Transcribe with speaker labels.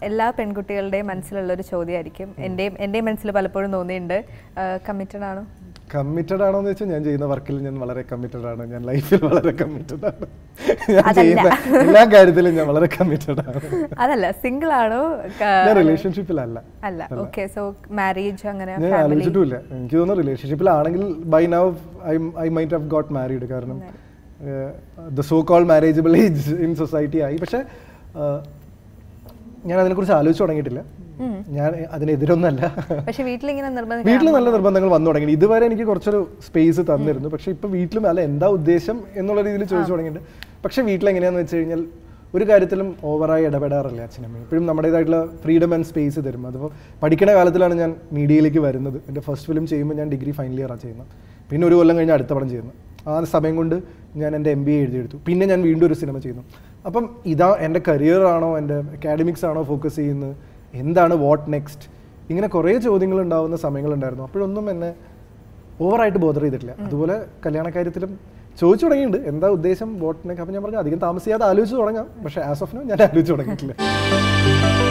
Speaker 1: എല്ലാ പെൺകുട്ടികളുടെയും മനസ്സിലുള്ള ഒരു ചോദ്യമായിരിക്കും എൻ്റെയും എൻ്റെയും മനസ്സിൽ പലപ്പോഴും തോന്നിയിട്ടുണ്ട് കമ്മിറ്റഡ് ആണോ
Speaker 2: കമ്മിറ്റഡ് ആണോ എന്ന് വെച്ചാൽ ഞാൻ ചെയ്യുന്ന വർക്കിൽ ഞാൻ വളരെ കമ്മിറ്റഡ് ആണ് ഞാൻ ലൈഫിൽ വളരെ കമ്മിറ്റഡ് ആണ് ഞാൻ
Speaker 1: അതല്ല.
Speaker 2: ചെയ്യുന്ന എല്ലാ കാര്യത്തിലും ഞാൻ വളരെ കമ്മിറ്റഡ് ആണ്
Speaker 1: അതല്ല സിംഗിൾ ആണോ ക-
Speaker 2: ഞാൻ റിലേഷൻഷിപ്പിലല്ല
Speaker 1: അല്ല ഓക്കെ സോ മാരേജ് അങ്ങനെ
Speaker 2: ഞാൻ
Speaker 1: ഫാമിലി
Speaker 2: ആലോചിച്ചിട്ടുമില്ല എനിക്ക് തോന്നുന്നു റിലേഷൻഷിപ്പിലാണെങ്കിൽ by now I I might have got married കാരണം the so call marriageable age in society ആയി പക്ഷേ uh, ഞാൻ അതിനെക്കുറിച്ച് ആലോചിച്ച് തുടങ്ങിയിട്ടില്ല ഞാൻ അതിനെതിരൊന്നല്ല
Speaker 1: പക്ഷെ വീട്ടിലിങ്ങനെ നിർബന്ധം
Speaker 2: വീട്ടിൽ നല്ല നിർബന്ധങ്ങൾ വന്നു തുടങ്ങി ഇതുവരെ എനിക്ക് കുറച്ചൊരു സ്പേസ് തന്നിരുന്നു പക്ഷെ ഇപ്പൊ വീട്ടിലും അല്ല എന്താ ഉദ്ദേശം എന്നുള്ള രീതിയിൽ ചോദിച്ചു തുടങ്ങിയിട്ടുണ്ട് പക്ഷെ വീട്ടിൽ എങ്ങനെയാന്ന് വെച്ച് കഴിഞ്ഞാൽ ഒരു കാര്യത്തിലും ഓവറായി ഇടപെടാറില്ല അച്ഛനമ്മ ഇപ്പോഴും നമ്മുടേതായിട്ടുള്ള ഫ്രീഡം ആൻഡ് സ്പേസ് തരും അതിപ്പോൾ പഠിക്കുന്ന കാലത്തിലാണ് ഞാൻ മീഡിയയിലേക്ക് വരുന്നത് എൻ്റെ ഫസ്റ്റ് ഫിലിം ചെയ്യുമ്പോൾ ഞാൻ ഡിഗ്രി ഫൈനൽ ഇയറാണ് ചെയ്യുന്നത് പിന്നെ ഒരു കൊല്ലം കഴിഞ്ഞ് അടുത്ത പടം ചെയ്യുന്നു ആ സമയം കൊണ്ട് ഞാൻ എൻ്റെ എം ബി എ എഴുതിയെടുത്തു പിന്നെ ഞാൻ വീണ്ടും ഒരു സിനിമ ചെയ്യുന്നു അപ്പം ഇതാ എൻ്റെ കരിയർ ആണോ എൻ്റെ അക്കാഡമിക്സ് ആണോ ഫോക്കസ് ചെയ്യുന്നത് എന്താണ് വാട്ട് നെക്സ്റ്റ് ഇങ്ങനെ കുറേ ചോദ്യങ്ങൾ ഉണ്ടാവുന്ന സമയങ്ങളുണ്ടായിരുന്നു അപ്പോഴൊന്നും എന്നെ ഓവറായിട്ട് ബോധർ ചെയ്തിട്ടില്ല അതുപോലെ കല്യാണക്കാര്യത്തിലും ചോദിച്ചു തുടങ്ങിയിട്ടുണ്ട് എന്താ ഉദ്ദേശം വോട്ടിനൊക്കെ അപ്പം ഞാൻ പറഞ്ഞു അധികം താമസിയാതെ ആലോചിച്ച് തുടങ്ങാം പക്ഷേ ആസ് ഓഫ് നോ ഞാൻ ആലോചിച്ച് തുടങ്ങിയിട്ടില്ല